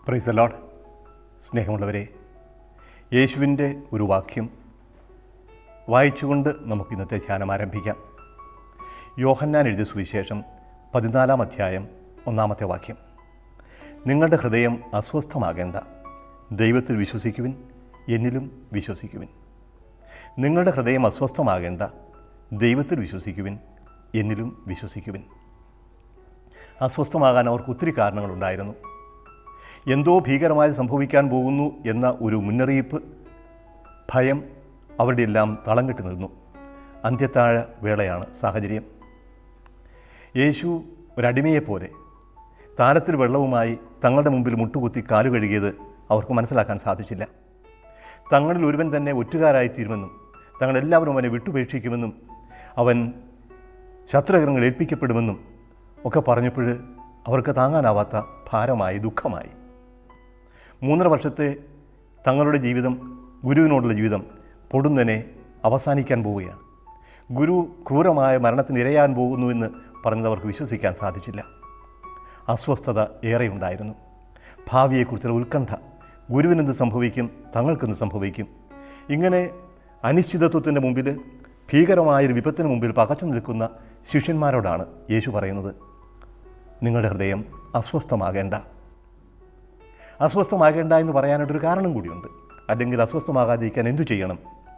price load സ്നേഹമുള്ളവരെ യേശുവിൻ്റെ ഒരു വാക്യം വായിച്ചുകൊണ്ട് നമുക്ക് ഇന്നത്തെ ധ്യാനം ആരംഭിക്കാം യോഹന്നാൻ എഴുതിയ സുവിശേഷം പതിനാലാം അധ്യായം ഒന്നാമത്തെ വാക്യം നിങ്ങളുടെ ഹൃദയം അസ്വസ്ഥമാകേണ്ട ദൈവത്തിൽ വിശ്വസിക്കുവിൻ എന്നിലും വിശ്വസിക്കുവിൻ നിങ്ങളുടെ ഹൃദയം അസ്വസ്ഥമാകേണ്ട ദൈവത്തിൽ വിശ്വസിക്കുവിൻ എന്നിലും വിശ്വസിക്കുവിൻ അസ്വസ്ഥമാകാൻ അവർക്ക് ഒത്തിരി കാരണങ്ങളുണ്ടായിരുന്നു എന്തോ ഭീകരമായി സംഭവിക്കാൻ പോകുന്നു എന്ന ഒരു മുന്നറിയിപ്പ് ഭയം അവരുടെ എല്ലാം തളം കെട്ടി നിന്നു അന്ത്യത്താഴ വേളയാണ് സാഹചര്യം യേശു ഒരടിമയെപ്പോലെ താരത്തിൽ വെള്ളവുമായി തങ്ങളുടെ മുമ്പിൽ മുട്ടുകുത്തി കാലു കഴുകിയത് അവർക്ക് മനസ്സിലാക്കാൻ സാധിച്ചില്ല തങ്ങളിൽ ഒരുവൻ തന്നെ ഒറ്റുകാരായിത്തീരുമെന്നും തങ്ങളെല്ലാവരും അവനെ വിട്ടുപേക്ഷിക്കുമെന്നും അവൻ ശത്രുഗ്രഹങ്ങൾ ഏൽപ്പിക്കപ്പെടുമെന്നും ഒക്കെ പറഞ്ഞപ്പോൾ അവർക്ക് താങ്ങാനാവാത്ത ഭാരമായി ദുഃഖമായി മൂന്നര വർഷത്തെ തങ്ങളുടെ ജീവിതം ഗുരുവിനോടുള്ള ജീവിതം പൊടുന്നനെ അവസാനിക്കാൻ പോവുകയാണ് ഗുരു ക്രൂരമായ മരണത്തിന് ഇരയാൻ പോകുന്നുവെന്ന് പറഞ്ഞത് അവർക്ക് വിശ്വസിക്കാൻ സാധിച്ചില്ല അസ്വസ്ഥത ഏറെയുണ്ടായിരുന്നു ഭാവിയെക്കുറിച്ചുള്ള ഉത്കണ്ഠ ഗുരുവിനെന്ത് സംഭവിക്കും തങ്ങൾക്കെന്ത് സംഭവിക്കും ഇങ്ങനെ അനിശ്ചിതത്വത്തിൻ്റെ മുമ്പിൽ ഭീകരമായൊരു വിപത്തിന് മുമ്പിൽ പകച്ചു നിൽക്കുന്ന ശിഷ്യന്മാരോടാണ് യേശു പറയുന്നത് നിങ്ങളുടെ ഹൃദയം അസ്വസ്ഥമാകേണ്ട അസ്വസ്ഥമാകേണ്ട എന്ന് പറയാനായിട്ടൊരു കാരണം കൂടിയുണ്ട് അല്ലെങ്കിൽ അസ്വസ്ഥമാകാതിരിക്കാൻ എന്തു ചെയ്യണം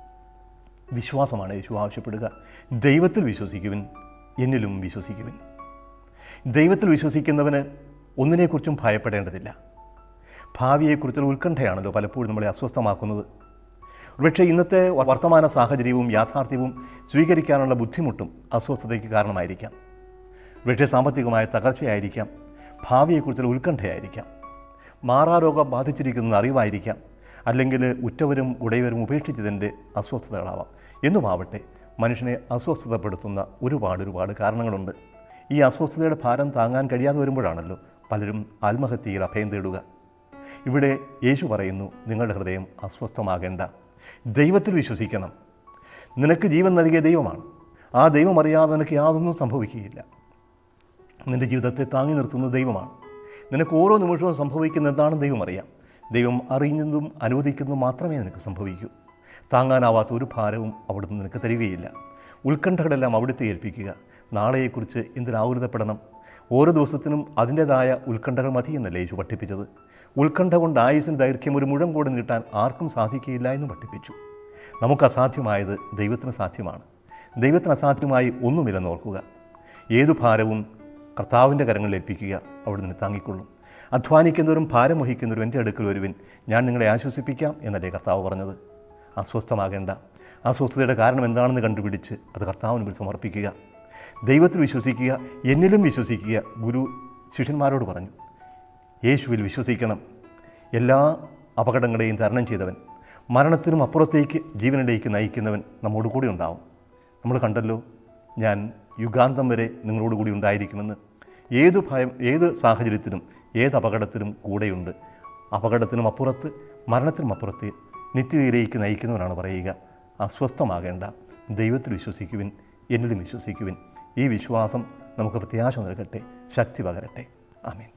വിശ്വാസമാണ് യേശു ആവശ്യപ്പെടുക ദൈവത്തിൽ വിശ്വസിക്കുവിൻ എന്നിലും വിശ്വസിക്കുവിൻ ദൈവത്തിൽ വിശ്വസിക്കുന്നവന് ഒന്നിനെക്കുറിച്ചും ഭയപ്പെടേണ്ടതില്ല ഭാവിയെക്കുറിച്ചുള്ള ഉത്കണ്ഠയാണല്ലോ പലപ്പോഴും നമ്മളെ അസ്വസ്ഥമാക്കുന്നത് പക്ഷേ ഇന്നത്തെ വർത്തമാന സാഹചര്യവും യാഥാർത്ഥ്യവും സ്വീകരിക്കാനുള്ള ബുദ്ധിമുട്ടും അസ്വസ്ഥതയ്ക്ക് കാരണമായിരിക്കാം പക്ഷേ സാമ്പത്തികമായ തകർച്ചയായിരിക്കാം ഭാവിയെക്കുറിച്ചുള്ള ഉത്കണ്ഠയായിരിക്കാം മാറാരോഗം ബാധിച്ചിരിക്കുന്ന അറിവായിരിക്കാം അല്ലെങ്കിൽ ഉറ്റവരും ഉടയവരും ഉപേക്ഷിച്ചതിൻ്റെ അസ്വസ്ഥതകളാവാം എന്നുമാവട്ടെ മനുഷ്യനെ അസ്വസ്ഥതപ്പെടുത്തുന്ന ഒരുപാട് ഒരുപാട് കാരണങ്ങളുണ്ട് ഈ അസ്വസ്ഥതയുടെ ഭാരം താങ്ങാൻ കഴിയാതെ വരുമ്പോഴാണല്ലോ പലരും ആത്മഹത്യയിൽ അഭയം തേടുക ഇവിടെ യേശു പറയുന്നു നിങ്ങളുടെ ഹൃദയം അസ്വസ്ഥമാകേണ്ട ദൈവത്തിൽ വിശ്വസിക്കണം നിനക്ക് ജീവൻ നൽകിയ ദൈവമാണ് ആ ദൈവം അറിയാതെ നിനക്ക് യാതൊന്നും സംഭവിക്കുകയില്ല നിൻ്റെ ജീവിതത്തെ താങ്ങി നിർത്തുന്ന ദൈവമാണ് നിനക്ക് ഓരോ നിമിഷവും സംഭവിക്കുന്ന എന്താണ് ദൈവം അറിയാം ദൈവം അറിയുന്നതും അനുവദിക്കുന്നതും മാത്രമേ നിനക്ക് സംഭവിക്കൂ താങ്ങാനാവാത്ത ഒരു ഭാരവും അവിടുന്ന് നിനക്ക് തരികയില്ല ഉത്കണ്ഠകളെല്ലാം അവിടുത്തെ ഏൽപ്പിക്കുക നാളെയെക്കുറിച്ച് എന്തിനാകുലതപ്പെടണം ഓരോ ദിവസത്തിനും അതിൻ്റെതായ ഉത്കണ്ഠകൾ മതി എന്നല്ലേ യേശു പഠിപ്പിച്ചത് ഉത്കണ്ഠ കൊണ്ട് ആയുസിന് ദൈർഘ്യം ഒരു മുഴം കൂടെ നീട്ടാൻ ആർക്കും സാധിക്കുകയില്ല എന്നും പഠിപ്പിച്ചു നമുക്ക് അസാധ്യമായത് ദൈവത്തിന് സാധ്യമാണ് ദൈവത്തിന് അസാധ്യമായി ഒന്നുമില്ലെന്ന് ഓർക്കുക ഏതു ഭാരവും കർത്താവിൻ്റെ കരങ്ങളിൽ ഏൽപ്പിക്കുക അവിടെ നിന്ന് താങ്ങിക്കൊള്ളും അധ്വാനിക്കുന്നവരും ഭാരം വഹിക്കുന്നവരും എൻ്റെ അടുക്കൽ വരുവിൻ ഞാൻ നിങ്ങളെ ആശ്വസിപ്പിക്കാം എന്നല്ലേ കർത്താവ് പറഞ്ഞത് അസ്വസ്ഥമാകേണ്ട അസ്വസ്ഥതയുടെ കാരണം എന്താണെന്ന് കണ്ടുപിടിച്ച് അത് കർത്താവിന് മുമ്പിൽ സമർപ്പിക്കുക ദൈവത്തിൽ വിശ്വസിക്കുക എന്നിലും വിശ്വസിക്കുക ഗുരു ശിഷ്യന്മാരോട് പറഞ്ഞു യേശുവിൽ വിശ്വസിക്കണം എല്ലാ അപകടങ്ങളെയും തരണം ചെയ്തവൻ മരണത്തിനും അപ്പുറത്തേക്ക് ജീവനിലേക്ക് നയിക്കുന്നവൻ നമ്മോട് കൂടി ഉണ്ടാവും നമ്മൾ കണ്ടല്ലോ ഞാൻ യുഗാന്തം വരെ നിങ്ങളോട് കൂടി ഉണ്ടായിരിക്കുമെന്ന് ഏത് ഭയം ഏത് സാഹചര്യത്തിലും ഏത് അപകടത്തിലും കൂടെയുണ്ട് അപകടത്തിനും അപ്പുറത്ത് മരണത്തിനും അപ്പുറത്ത് നിത്യതയിലേക്ക് നയിക്കുന്നവനാണ് പറയുക അസ്വസ്ഥമാകേണ്ട ദൈവത്തിൽ വിശ്വസിക്കുവിൻ എന്നിലും വിശ്വസിക്കുവിൻ ഈ വിശ്വാസം നമുക്ക് പ്രത്യാശ നൽകട്ടെ ശക്തി പകരട്ടെ ആമീൻ